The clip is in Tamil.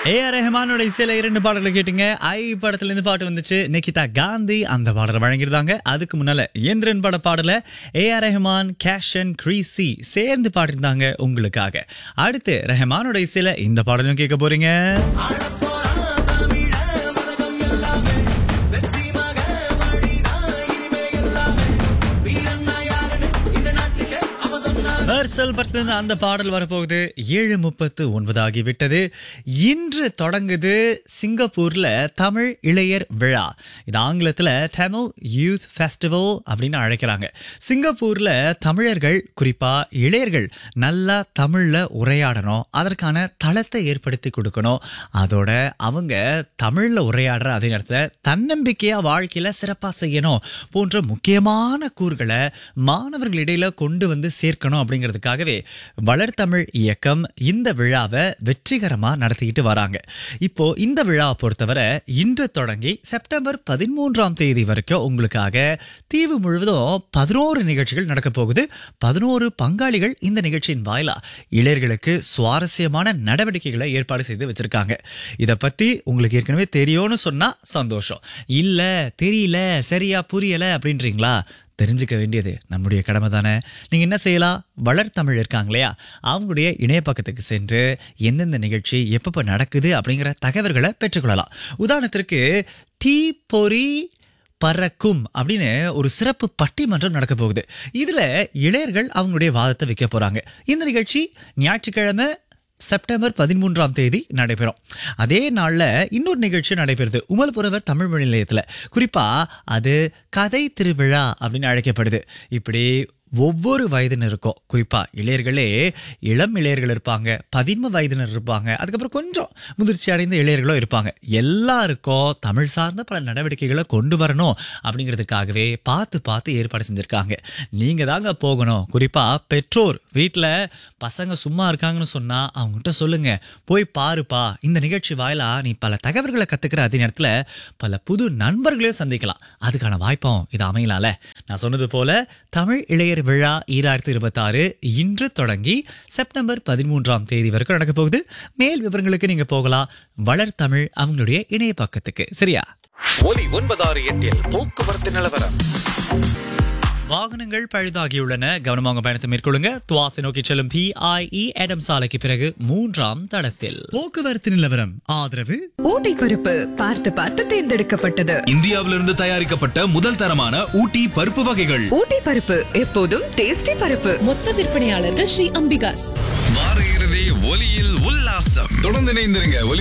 ஏ ஆர் ரஹ்மானோட இசையில இரண்டு பாடல்களை கேட்டீங்க ஐ படத்துல இருந்து பாட்டு வந்துச்சு நிகிதா காந்தி அந்த பாடலை வழங்கியிருந்தாங்க அதுக்கு முன்னால இயந்திரன் பட பாடல ஏ ஆர் ரஹ்மான் கேஷன் கிரீசி சேர்ந்து பாடிருந்தாங்க உங்களுக்காக அடுத்து ரஹ்மானோட இசையில இந்த பாடலும் கேட்க போறீங்க மெர்சல் படத்துல இருந்து அந்த பாடல் வரப்போகுது ஏழு முப்பத்து ஒன்பது ஆகிவிட்டது இன்று தொடங்குது சிங்கப்பூர்ல தமிழ் இளையர் விழா இது ஆங்கிலத்துல தமிழ் யூத் ஃபெஸ்டிவல் அப்படின்னு அழைக்கிறாங்க சிங்கப்பூர்ல தமிழர்கள் குறிப்பா இளையர்கள் நல்லா தமிழ்ல உரையாடணும் அதற்கான தளத்தை ஏற்படுத்தி கொடுக்கணும் அதோட அவங்க தமிழ்ல உரையாடுற அதே நேரத்தில் தன்னம்பிக்கையா வாழ்க்கையில சிறப்பா செய்யணும் போன்ற முக்கியமான கூறுகளை மாணவர்களிடையில கொண்டு வந்து சேர்க்கணும் அப்படிங்கிறதுக்காகவே வளர்தமிழ் இயக்கம் இந்த விழாவை வெற்றிகரமா நடத்திக்கிட்டு வராங்க இப்போ இந்த விழாவை பொறுத்தவரை இன்று தொடங்கி செப்டம்பர் பதிமூன்றாம் தேதி வரைக்கும் உங்களுக்காக தீவு முழுவதும் பதினோரு நிகழ்ச்சிகள் நடக்க போகுது பதினோரு பங்காளிகள் இந்த நிகழ்ச்சியின் வாயிலா இளையர்களுக்கு சுவாரஸ்யமான நடவடிக்கைகளை ஏற்பாடு செய்து வச்சிருக்காங்க இத பத்தி உங்களுக்கு ஏற்கனவே தெரியும்னு சொன்னா சந்தோஷம் இல்ல தெரியல சரியா புரியல அப்படின்றீங்களா தெரிஞ்சுக்க வேண்டியது நம்முடைய கடமை தானே நீங்கள் என்ன செய்யலாம் வளர்த்தமிழ் இருக்காங்க இல்லையா அவங்களுடைய இணைய பக்கத்துக்கு சென்று எந்தெந்த நிகழ்ச்சி எப்பப்போ நடக்குது அப்படிங்கிற தகவல்களை பெற்றுக்கொள்ளலாம் உதாரணத்திற்கு டீ பொறி பறக்கும் அப்படின்னு ஒரு சிறப்பு பட்டிமன்றம் நடக்க போகுது இதுல இளையர்கள் அவங்களுடைய வாதத்தை வைக்க போறாங்க இந்த நிகழ்ச்சி ஞாயிற்றுக்கிழமை செப்டம்பர் பதிமூன்றாம் தேதி நடைபெறும் அதே நாள்ல இன்னொரு நிகழ்ச்சி நடைபெறுது உமல்புரவர் தமிழ் மொழி நிலையத்துல குறிப்பா அது கதை திருவிழா அப்படின்னு அழைக்கப்படுது இப்படி ஒவ்வொரு வயதினருக்கும் குறிப்பா இளையர்களே இளம் இளையர்கள் இருப்பாங்க பதின்ம வயதினர் இருப்பாங்க அதுக்கப்புறம் கொஞ்சம் முதிர்ச்சி அடைந்த இளையர்களும் இருப்பாங்க எல்லாருக்கும் தமிழ் சார்ந்த பல நடவடிக்கைகளை கொண்டு வரணும் அப்படிங்கிறதுக்காகவே பார்த்து பார்த்து ஏற்பாடு செஞ்சிருக்காங்க நீங்க தாங்க போகணும் குறிப்பா பெற்றோர் வீட்டில் பசங்க சும்மா இருக்காங்கன்னு சொன்னா அவங்ககிட்ட சொல்லுங்க போய் பாருப்பா இந்த நிகழ்ச்சி வாயிலா நீ பல தகவல்களை கத்துக்கிற அதே நேரத்தில் பல புது நண்பர்களையும் சந்திக்கலாம் அதுக்கான வாய்ப்பும் இது அமையலாம்ல நான் சொன்னது போல தமிழ் இளையர் விழா ஈராயிரத்தி இருபத்தாறு இன்று தொடங்கி செப்டம்பர் பதிமூன்றாம் தேதி வரைக்கும் நடக்க போகுது மேல் விவரங்களுக்கு நீங்க போகலாம் வளர் தமிழ் அவங்களுடைய இணைய பக்கத்துக்கு சரியா ஒலி ஒன்பதாறு எட்டில் போக்குவரத்து நிலவரம் வாகனங்கள் பழுதாகியுள்ளன கவனமாக பயணத்தை மேற்கொள்ளுங்க துவாசை நோக்கி செல்லும் பிஐஇ எடம் சாலைக்கு பிறகு மூன்றாம் தடத்தில் போக்குவரத்து நிலவரம் ஆதரவு ஊட்டி பருப்பு பார்த்து பார்த்து தேர்ந்தெடுக்கப்பட்டது இந்தியாவிலிருந்து தயாரிக்கப்பட்ட முதல் தரமான ஊட்டி பருப்பு வகைகள் ஊட்டி பருப்பு எப்போதும் டேஸ்டி பருப்பு மொத்த விற்பனையாளர்கள் ஸ்ரீ அம்பிகாஸ் வார இறுதி ஒலியில் உல்லாசம் தொடர்ந்து இணைந்திருங்க ஒலி